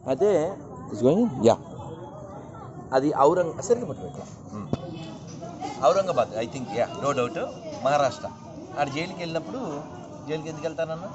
అయితే is going yeah అది ఔరంగ సరిగ్గా పట్టుకోట్లా Aurangabad I think yeah no doubt Maharashtra ఆడ జైలుకి వెళ్ళినప్పుడు జైలుకి ఎందుకు వెళ్తానన్నా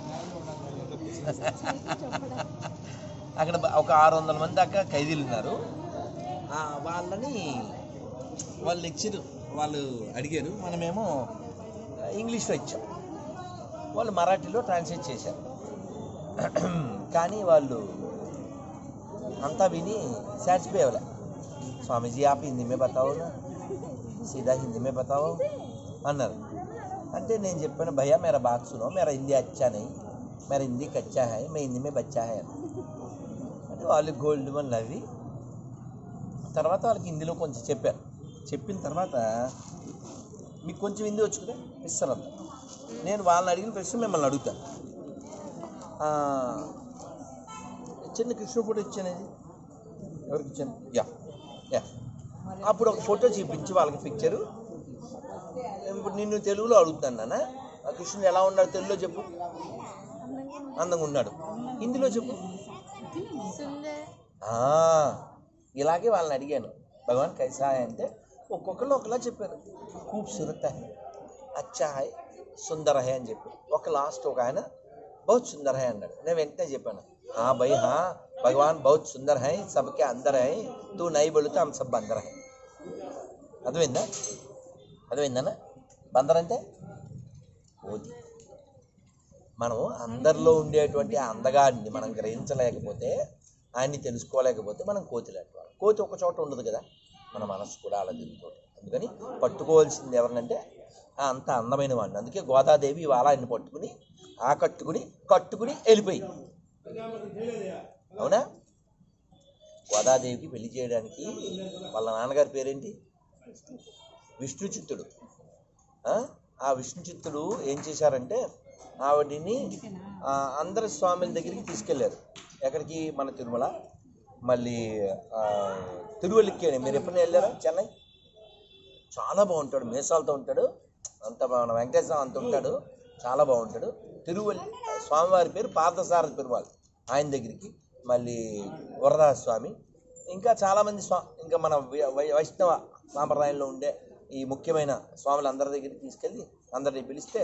అక్కడ బ- ఒక ఆరు వందల మంది దాకా ఖైదీలు ఉన్నారు ఆ, వాళ్ళని వాళ్ళు ఇచ్చారు వాళ్ళు అడిగారు మనమేమో ఇంగ్లీష్లో ఇచ్చాం వాళ్ళు మరాఠీలో ట్రాన్స్లేట్ చేశారు కానీ వాళ్ళు అంతా విని సాటిస్ఫై అవ్వలే స్వామీజీ ఆప్ హిందీ మే బతావో నా సీదా హిందీ మే బతావో అన్నారు అంటే నేను చెప్పాను భయ్యా మేరా బాత్ సునో మేరా హిందీ అచ్చా నహీ మేరా హిందీ కచ్చా హై మే హిందీ మే బచ్చా హై అన్నారు. అంటే వాళ్ళు గోల్డ్ వన్ నవ్వి తర్వాత వాళ్ళకి హిందీలో కొంచెం చెప్పారు చెప్పిన తర్వాత మీకు కొంచెం హిందీ వచ్చు కదా ఇస్తారంత నేను వాళ్ళని అడిగిన ప్రశ్న మిమ్మల్ని అడుగుతాను ఆ, చిన్న కృష్ణ ఫోటో ఇచ్చాను ఇది ఎవరికి ఇచ్చాను యా యా అప్పుడు ఒక ఫోటో చూపించి వాళ్ళకి పిక్చరు ఇప్పుడు నిన్ను తెలుగులో అడుగుతాను నాన్న ఆ కృష్ణుడు ఎలా ఉన్నాడు తెలుగులో చెప్పు అందంగా ఉన్నాడు హిందీలో చెప్పు ఆ, ఇలాగే వాళ్ళని అడిగాను భగవాన్ కైసా హై అంటే ఒక్కొక్కరు ఒకలా చెప్పారు ఖూబ్సూరత్ హై అచ్చా హై సుందర హై అని చెప్పి ఒక లాస్ట్ ఒక ఆయన బహుత్ సుందర్ హై అన్నాడు నేను వెంటనే చెప్పాను హా భయ్ హా భగవాన్ బహుత్ సుందర్ హై సబ్కే అందర్ హై తూ నై బోలుతే హమ్ సబ్ బందర్ హై అర్థమైందా అర్థమైందన్నా బందర్ అంటే ఓది మనం అందరిలో ఉండేటువంటి ఆ అందగాడిని మనం గ్రహించలేకపోతే ఆయన్ని తెలుసుకోలేకపోతే మనం కోతిలాంటి వాళ్ళం కోతి ఒక చోట ఉండదు కదా మన మనసు కూడా అలా తిరుగుతుంది అందుకని పట్టుకోవాల్సింది ఎవరినంటే ఆ అంత అందమైన వాడిని అందుకే గోదాదేవి ఇవాళ ఆయన్ని పట్టుకుని ఆ కట్టుకుని కట్టుకుని వెళ్ళిపోయి అవునా గోదాదేవికి పెళ్లి చేయడానికి వాళ్ళ నాన్నగారి పేరేంటి విష్ణు చిత్తుడు ఆ? ఆ విష్ణు చిత్తుడు ఏం చేశారంటే ఆవిడ్ని ఆ, అందరి స్వాముల దగ్గరికి తీసుకెళ్లారు ఎక్కడికి మన తిరుమల మళ్ళీ ఆ, తిరువల్లికేణి మీరు ఎప్పుడైనా వెళ్ళారా చెన్నై చాలా బాగుంటాడు మీసాలతో ఉంటాడు అంత మన వెంకటేశ్వర అంత ఉంటాడు చాలా బాగుంటాడు తిరువల్లి స్వామివారి పేరు పార్థసారథి పెరుమాళ్ ఆయన దగ్గరికి మళ్ళీ వరదాస్ స్వామి ఇంకా చాలామంది స్వా ఇంకా మన వై- వై- వైష్ణవ సాంప్రదాయంలో ఉండే ఈ ముఖ్యమైన స్వాములు అందరి దగ్గరికి తీసుకెళ్ళి అందరిని పిలిస్తే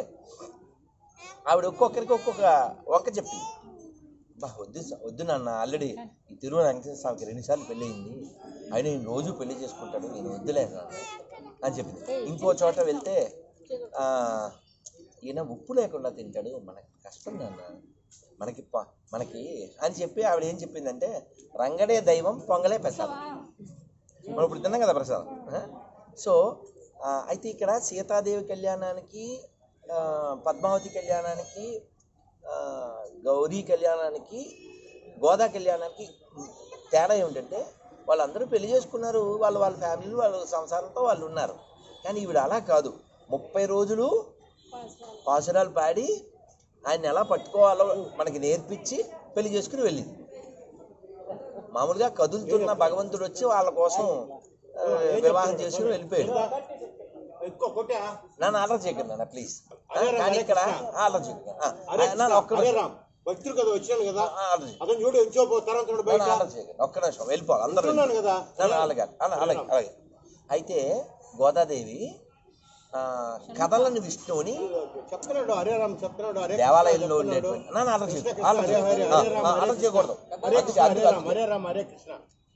ఆవిడ ఒక్కొక్కరికి ఒక్కొక్క వంక చెప్పింది బా వద్దు స- వద్దు నాన్న ఆల్రెడీ ఈ తిరుమల వెంకటేశ్వర స్వామికి రెండుసార్లు పెళ్ళి అయింది ఆయన నేను రోజు పెళ్లి చేసుకుంటాడు నేను వద్దులే నాన్న అని చెప్పింది ఇంకో చోట వెళ్తే ఆ, ఈయన ఉప్పు లేకుండా తింటాడు మనకి కష్టం నాన్న మనకి ప- మనకి అని చెప్పి ఆవిడ ఏం చెప్పిందంటే రంగడే దైవం పొంగలే ప్రసాదం మనం ఇప్పుడు తిన్నాం కదా ప్రసాదం ఆ? సో ఆ, అయితే ఇక్కడ సీతాదేవి కళ్యాణానికి ఆ, పద్మావతి కళ్యాణానికి ఆ, గౌరీ కళ్యాణానికి గోదా కళ్యాణానికి తేడా ఏమిటంటే వాళ్ళందరూ పెళ్లి చేసుకున్నారు వాళ్ళు వాళ్ళ ఫ్యామిలీలు వాళ్ళ సంసారంతో వాళ్ళు ఉన్నారు కానీ ఈవిడ అలా కాదు ముప్పై రోజులు పాసురాలు పాడి ఆయన ఎలా పట్టుకోవాలో మనకి నేర్పించి పెళ్లి చేసుకుని వెళ్ళింది మామూలుగా కదులుతున్న భగవంతుడు వచ్చి వాళ్ళ కోసం ఆ, వివాహం చేసుకుని వెళ్ళిపోయాడు ఎక్కువ కొట్టా నన్ను ఆర్డర్ చేయకండి నాన్న ప్లీజ్ కానీ ఇక్కడ ఆర్డర్ చేయకండి ఆ, అరే నన్ను ఒక్క అరే నిమిషం రామ్ భక్తులు కదా వచ్చాను కదా ఆ, ఆర్డర్ చేయకండి అతను చూడు ఎంచోపో తర్వాత చూడు బయట నన్ను ఆర్డర్ చేయకండి ఒక్క నిమిషం వెళ్ళిపోవాలి అందరూ చెప్తున్నాను కదా నన్ను అలాగే అలా అలాగే అలాగే అయితే గోదాదేవి ఆ, కథలని విష్ణువుని చెప్తున్నాడు హరే రామ్ చెప్తున్నాడు హరే దేవాలయంలో ఉండేటువంటి నన్ను ఆర్డర్ చేయకండి ఆర్డర్ హరే హరే చేయకండి. హరే రామ్ ఆ, హరే ఆర్డర్ చేయకూడదు హరే అందుకే- కృష్ణ హరే అందుకే- రామ్ హరే రామ్ హరే కృష్ణ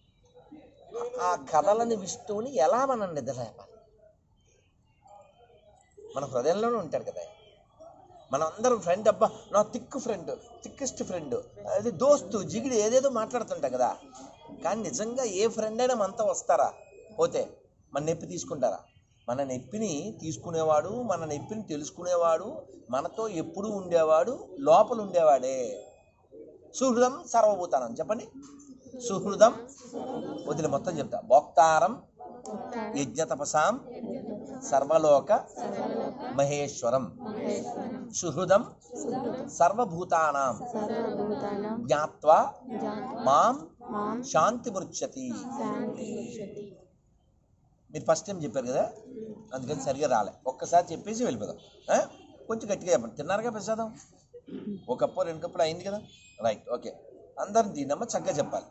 ఆ కథలని విష్ణువుని ఎలా మనం నిద్రలేపాలి మన హృదయంలోనే ఉంటాడు కదా ఆయన. మనం అందరం ఫ్రెండ్ అబ్బా నా థిక్ ఫ్రెండ్ థిక్కెస్ట్ ఫ్రెండ్ అది దోస్తు జిగిడి ఏదేదో మాట్లాడుతుంటాం కదా కానీ నిజంగా ఏ ఫ్రెండ్ అయినా మనతో వస్తారా పోతే మన నొప్పి తీసుకుంటారా మన నొప్పిని తీసుకునేవాడు మన నొప్పిని తెలుసుకునేవాడు మనతో ఎప్పుడు ఉండేవాడు లోపల ఉండేవాడే సుహృదం సర్వభూతానం చెప్పండి సుహృదం వదిలి మొత్తం చెప్తా భోక్తారం యజ్ఞ తపసాం సర్వలోక మహేశ్వరం సుహృదం సర్వభూతానాం సర్వభూతానాం జ్ఞాత్వా జాత్వా మాం మాం శాంతి మృచ్చతి శాంతి ముచ్చతి మీరు ఫస్ట్ టైం చెప్పారు కదా అందుకని సరిగా రాలే ఒక్కసారి చెప్పేసి వెళ్ళిపోదాం ఆ? కొంచెం గట్టిగా చెప్పండి తిన్నారుగా ప్రసాదం ఒక కప్పు రెండు కప్పులు అయింది కదా రైట్ ఓకే అందరం దీనమ్మ చక్కగా చెప్పాలి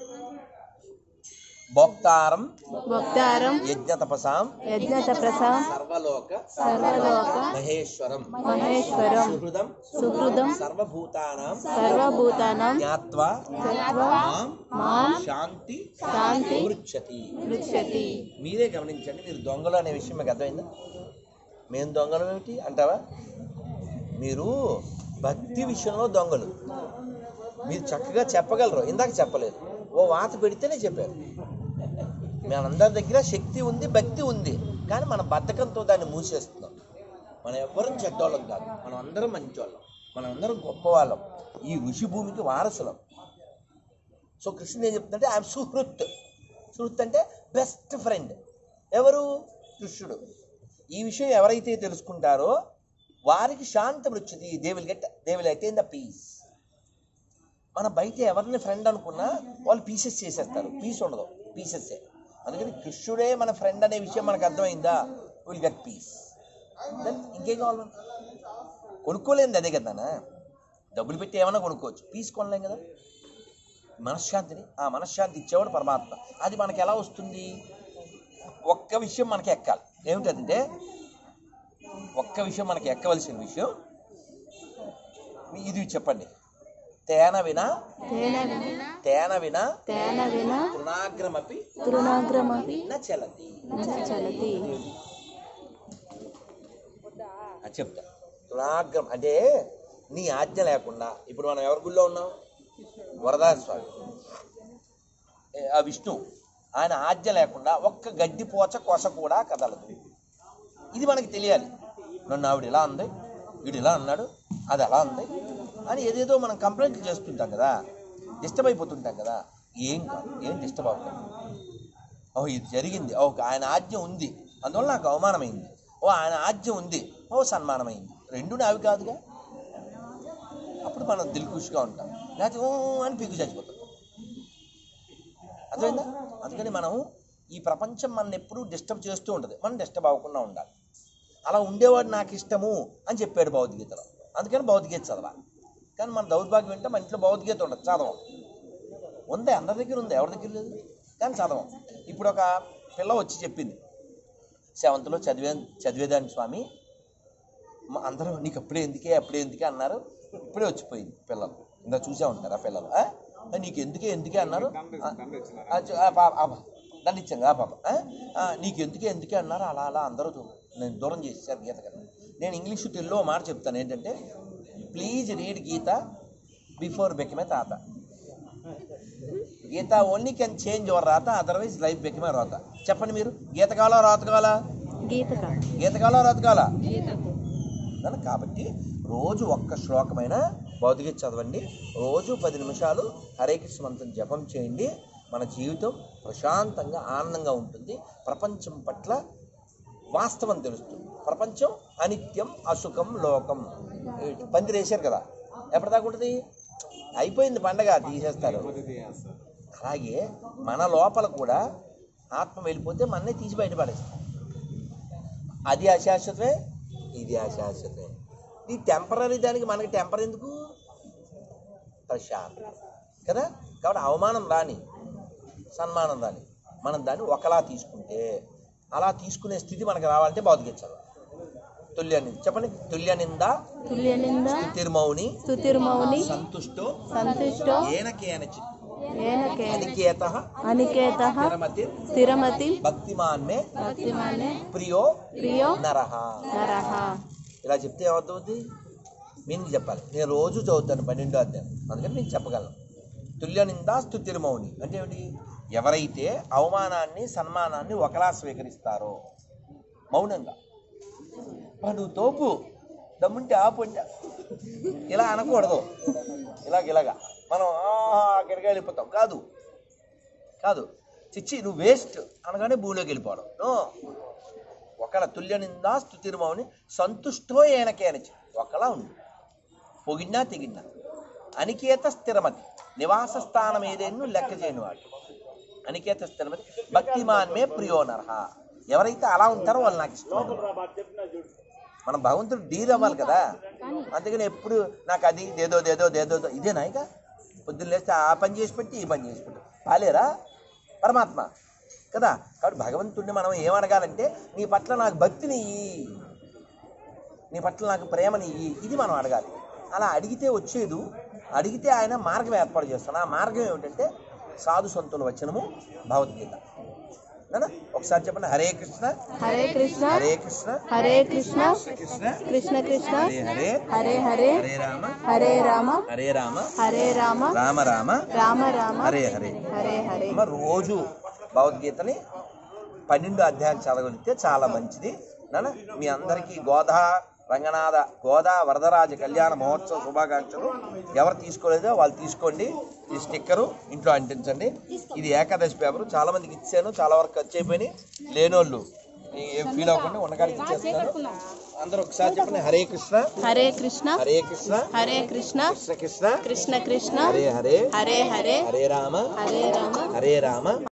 భోక్తారం భక్తారం యజ్ఞ తపసాం యజ్ఞ తపసాం సర్వలోక సర్వలోక మహేశ్వరం మహేశ్వరం సుహృదం సుహృదం సర్వభూతానాం సర్వభూతానాం జ్ఞాత్వా జ్ఞాత్వా మాం మాం శాంతి శాంతి పృచ్చతి పృచ్చతి మీరే గమనించండి మీరు దొంగలు అనే విషయం మీకు అర్థమైందా మేము దొంగలు ఏమిటి అంటావా మీరు భక్తి విషయంలో దొంగలు మీరు చక్కగా చెప్పగలరు ఇందాక చెప్పలేదు ఓ వాత పెడితేనే చెప్పారు మనందరి దగ్గర శక్తి ఉంది భక్తి ఉంది కానీ మన బద్ధకంతో దాన్ని మూసేస్తున్నాం మనం ఎవ్వరం చెడ్డోళ్ళం కాదు మనం అందరం మంచోళ్ళం మనం అందరం గొప్పవాళ్ళం ఈ ఋషి భూమికి వారసులం సో కృష్ణుడు ఏం చెప్తుందంటే ఐఎమ్ సుహృత్ సుహృత్ అంటే బెస్ట్ ఫ్రెండ్ ఎవరు కృష్ణుడు ఈ విషయం ఎవరైతే తెలుసుకుంటారో వారికి శాంతి వచ్చుది they will get they will attain the peace మన బయట ఎవరిని ఫ్రెండ్ అనుకున్నా వాళ్ళు పీసెస్ చేసేస్తారు పీస్ ఉండదు పీసెస్సే అందుకని కృష్ణుడే మన ఫ్రెండ్ అనే విషయం మనకు అర్థమైందా విల్ గెట్ పీస్ దెన్ ఇంకేం కావాలి మనకు? కొనుక్కోలేంది అదే కదా నాన్న. డబ్బులు పెట్టి ఏమైనా కొనుక్కోవచ్చు పీస్ కొనలేం కదా మనశ్శాంతిని ఆ మనశ్శాంతి ఇచ్చేవాడు పరమాత్మ అది మనకి ఎలా వస్తుంది ఒక్క విషయం మనకి ఎక్కాలి ఏమిటంటే ఒక్క విషయం మనకి ఎక్కవలసిన విషయం మీ- ఇది చెప్పండి తేన వినా తేన వినా తేన వినా తేన వినా తృణాగ్రమపి తృణాగ్రమపి న చలతి న చలతి అది చెప్తా తృణాగ్రం అంటే నీ ఆజ్ఞ లేకుండా ఇప్పుడు మనం ఎవరి గుళ్ళో ఉన్నాం వరదాస్ స్వామి ఏ, ఆ విష్ణు ఆయన ఆజ్ఞ లేకుండా ఒక్క గడ్డి పోచ కొస కూడా కదలదు ఇది మనకి తెలియాలి నన్ను ఆవిడ ఇలా అంది వీడు ఇలా అన్నాడు అది అలా ఉంది అని ఏదేదో మనం కంప్లైంట్లు చేస్తుంటాం కదా డిస్టర్బ్ అయిపోతుంటాం కదా ఏం కాదు ఏం డిస్టర్బ్ అవ్వదు ఓ ఇది జరిగింది ఓ ఆయన ఆజ్ఞ ఉంది అందువల్ల నాకు అవమానమైంది ఓ ఆయన ఆజ్ఞ ఉంది ఓ సన్మానమైంది రెండు నావి కాదుగా అప్పుడు మనం దిల్కుష్గా ఉంటాం లేకపోతే ఓ అని పీకు చచ్చిపోతాం అర్థమైందా అందుకని మనం ఈ ప్రపంచం మన ఎప్పుడూ డిస్టర్బ్ చేస్తూ ఉంటుంది మనం డిస్టర్బ్ అవ్వకుండా ఉండాలి అలా ఉండేవాడు నాకు ఇష్టము అని చెప్పాడు భగవద్గీతలో అందుకని భగవద్గీత చదవాలి కానీ మన దౌర్భాగ్యం ఏంటంటే మన ఇంట్లో భగవద్గీత ఉండదు చదవం ఉంది అందరి దగ్గర ఉంది ఎవరి దగ్గర లేదు కానీ చదవం ఇప్పుడు ఒక పిల్ల వచ్చి చెప్పింది సెవెంత్లో చదివే చదివేదాన్ని స్వామి మా అందరూ నీకు అప్పుడే ఎందుకే అప్పుడే ఎందుకే అన్నారు ఇప్పుడే వచ్చిపోయింది పిల్లలు ఇంకా చూసే ఉంటారు ఆ పిల్లలు ఆ? ఆ, నీకు ఎందుకే ఎందుకే అన్నారు ఆ, ఆ, చూ- ఆ పాప ఆ పాప. దండ ఇచ్చాను ఆ పాప ఆ? ఆ, నీకు ఎందుకే ఎందుకే అన్నారు అలా అలా అందరూ దూ- నేను దూరం చేసేసారు గీత కన్నా నేను ఇంగ్లీష్ తెలుగులో ఓ మాట చెప్తాను ఏంటంటే please read Gita before become తాత Gita only can change your రాత అదర్వైజ్ లైఫ్ బెక్కమే రాత చెప్పండి మీరు గీత కావాలా రాత కావాలా గీతక గీత కావాలా రాత కావాలా అన్నాను కాబట్టి రోజు ఒక్క శ్లోకమైన భౌతిక చదవండి రోజు పది నిమిషాలు హరే కృష్ణ మంత్రం జపం చేయండి మన జీవితం ప్రశాంతంగా ఆనందంగా ఉంటుంది ప్రపంచం పట్ల వాస్తవం తెలుస్తుంది ప్రపంచం అనిత్యం అసుఖం లోకం ఈ పందిరి వేశారు కదా ఎప్పటిదాకా ఉంటుంది అయిపోయింది పండగ తీసేస్తారు అలాగే మన లోపల కూడా ఆత్మ వెళ్ళిపోతే మననే తీసి బయటపడేస్తారు అది అశాశ్వతమే ఇది అశాశ్వతమే ఈ టెంపరీ దానికి మనకి టెంపర్ ఎందుకు ప్రశాంత్ కదా కాబట్టి అవమానం రాని సన్మానం రాని మనం దాన్ని ఒకలా తీసుకుంటే అలా తీసుకునే స్థితి మనకు రావాలంటే బౌద్ధికించాలి తుల్యనింద చెప్పండి తుల్యనింద తుల్యనింద తిరుమౌని స్తుతిర్మౌని సంతుష్టో సంతుష్టో ఏన కేనచిత్ ఏనకే అనికేత అనికేత స్థిరమతి స్థిరమతి భక్తిమాన్ మే భక్తిమానే ప్రియో ప్రియో నరహ నరః ఇలా చెప్తే ఏమవుతుంది మీనింగ్ చెప్పాలి నేను రోజు చదువుతాను పన్నెండో అధ్యాయం అందుకని నేను చెప్పగలను తుల్యనిందా స్తుతిర్మౌని అంటే ఏమిటి ఎవరైతే అవమానాన్ని సన్మానాన్ని ఒకలా స్వీకరిస్తారో మౌనంగా "ఆ, నువ్వు తోపు దమ్ముంటే ఆపుంటా ఇలా అనకూడదు ఇలాగ ఇలాగా మనం "ఆ, అక్కడికి వెళ్ళిపోతాం కాదు కాదు చిచ్చి నువ్వు వేస్ట్ అనగానే భూమిలోకి వెళ్ళిపోవడం నో ఒకళ్ళ తుల్యనిందా స్థుతిర్మౌని సంతుష్టో ఏనకేనచి ఒకలా ఉండు పొగిడినా తెగిడినా అనికేత స్థిరమతి నివాస స్థానం ఏదేను లెక్క చేయని వాడు అనికేత స్థిరమతి భక్తిమాన్ మే ప్రియో నరహ ఎవరైతే అలా ఉంటారో వాళ్ళు నాకు ఇష్టం మనం భగవంతుడు డీల్ అవ్వాలి కదా అందుకని ఎప్పుడు నాకు అది దేదో దేదో దేదో దో- ఇదేనా ఇక పొద్దున్న లేస్తే ఆ పని చేసి పెట్టి ఈ పని చేసి పెట్టి పాలేరా పరమాత్మ కదా కాబట్టి భగవంతుడిని మనం ఏమడగాలంటే నీ పట్ల నాకు భక్తిని ఇయ్యి నీ పట్ల నాకు ప్రేమని ఇయ్యి ఇది మనం అడగాలి అలా అడిగితే వచ్చేది అడిగితే ఆయన మార్గం ఏర్పాటు చేస్తాను ఆ మార్గం ఏమిటంటే సాధు సంతుల వచనము భగవద్గీత నానా? ఒకసారి చెప్పండి హరే కృష్ణ హరే కృష్ణ హరే కృష్ణ హరే కృష్ణ కృష్ణ కృష్ణ కృష్ణ హరే హరే హరే హరే హరే రామ హరే రామ హరే రామ హరే రామ రామ రామ రామ రామ హరే హరే హరే హరే అమ్మ రోజు భగవద్గీతని పన్నెండు అధ్యాయాలు చదవగలిగితే చాలా మంచిది నాన్న మీ అందరికీ గోదా రంగనాథ గోదా వరదరాజ కళ్యాణ మహోత్సవ శుభాకాంక్షలు ఎవరు తీసుకోలేదో వాళ్ళు తీసుకోండి ఈ స్టిక్కరు ఇంట్లో అంటించండి ఇది ఏకాదశి పేపర్ చాలా మందికి ఇచ్చాను చాలా వరకు ఖర్చు అయిపోయినాయి లేనోళ్ళు ఈ- ఏం ఫీల్ అవ్వకుండా ఉన్నకాడికి ఇచ్చేస్తాను అందరూ ఒకసారి చెప్పండి హరే కృష్ణ హరే కృష్ణ హరే కృష్ణ హరే కృష్ణ కృష్ణ కృష్ణ కృష్ణ కృష్ణ హరే హరే హరే హరే హరే రామ హరే రామ హరే రామ